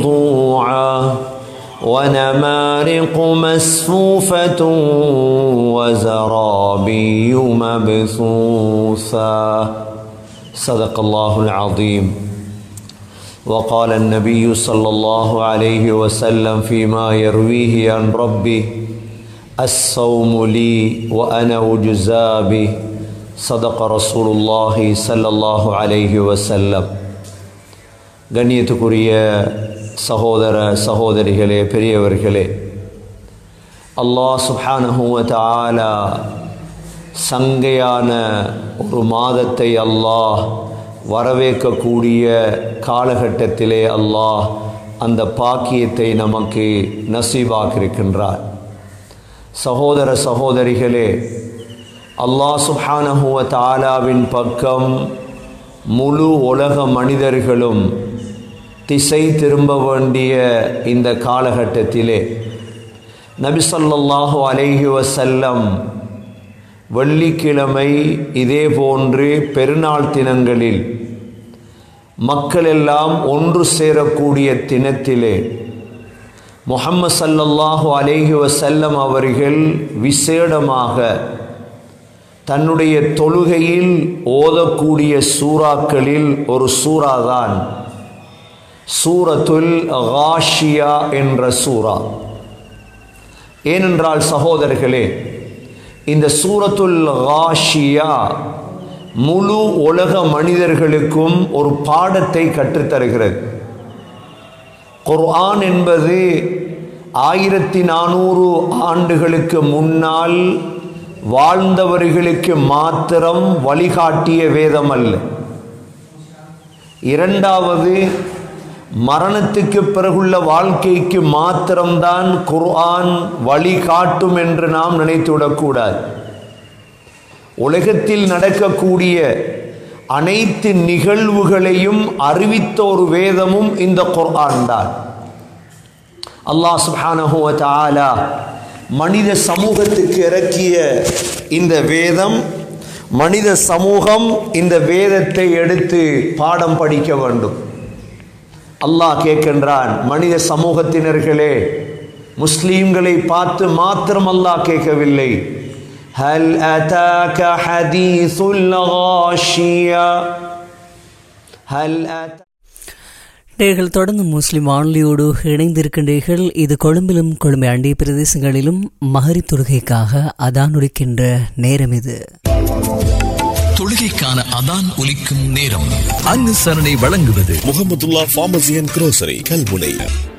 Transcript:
موضوعا ونمارق مسفوفة وزرابي مبثوثا صدق الله العظيم وقال النبي صلى الله عليه وسلم فيما يرويه عن ربه الصوم لي وأنا أجزى به صدق رسول الله صلى الله عليه وسلم கண்ணியத்துக்குரிய சகோதர சகோதரிகளே பெரியவர்களே அல்லாஹ் சுப்ஹானஹுவ தஆலா சங்கையான ஒரு மாதத்தை அல்லாஹ் வரவேற்கக்கூடிய காலகட்டத்திலே அல்லாஹ் அந்த பாக்கியத்தை நமக்கு நசீபாக்கியிருக்கின்றார் சகோதர சகோதரிகளே அல்லாஹ் சுப்ஹானஹுவ தாலாவின் பக்கம் முழு உலக மனிதர்களும் திசை திரும்ப வேண்டிய இந்த காலகட்டத்திலே நபிசல்லாஹு அலைஹி வசல்லம் வெள்ளிக்கிழமை இதே போன்று பெருநாள் தினங்களில் மக்கள் எல்லாம் ஒன்று சேரக்கூடிய தினத்திலே முகம்மது சல்லல்லாஹு அலைஹி வசல்லம் அவர்கள் விசேடமாக தன்னுடைய தொழுகையில் ஓதக்கூடிய சூறாக்களில் ஒரு சூறாதான் சூரத்துல் காஷியா என்ற சூரா ஏனென்றால் சகோதரர்களே இந்த சூரத்துல் காஷியா முழு உலக மனிதர்களுக்கும் ஒரு பாடத்தை கற்றுத்தருகிறது குர்ஆன் என்பது ஆயிரத்தி நானூறு ஆண்டுகளுக்கு முன்னால் வாழ்ந்தவர்களுக்கு மாத்திரம் வழிகாட்டிய வேதம் அல்ல இரண்டாவது மரணத்துக்கு பிறகுள்ள வாழ்க்கைக்கு மாத்திரம்தான் குர்ஆன் வழிகாட்டும் என்று நாம் நினைத்துவிடக்கூடாது உலகத்தில் நடக்கக்கூடிய அனைத்து நிகழ்வுகளையும் அறிவித்த ஒரு வேதமும் இந்த குர்ஆன் தான் அல்லாஹ் சுப்ஹானஹு வ தஆலா மனித சமூகத்துக்கு இறக்கிய இந்த வேதம் மனித சமூகம் இந்த வேதத்தை எடுத்து பாடம் படிக்க வேண்டும் அல்லாஹ் கேட்கின்றான் மனித சமூகத்தினர்களே முஸ்லீம்களை பார்த்து மாத்திரம் அல்லாஹ் கேட்கவில்லை هل أتاك حديث الغاشية هل أتاك நேர்கள் தொடர்ந்து முஸ்லிம் வானொலியோடு இணைந்திருக்கின்றீர்கள் இது கொழும்பிலும் கொழும்பை அண்டிய பிரதேசங்களிலும் மகரி தொழுகைக்காக அதான் ஒலிக்கின்ற நேரம் இது தொழுகைக்கான அதான் ஒலிக்கும் நேரம் அனுசரணை வழங்குவது Muhammadullah pharmacy and grocery Kalmunai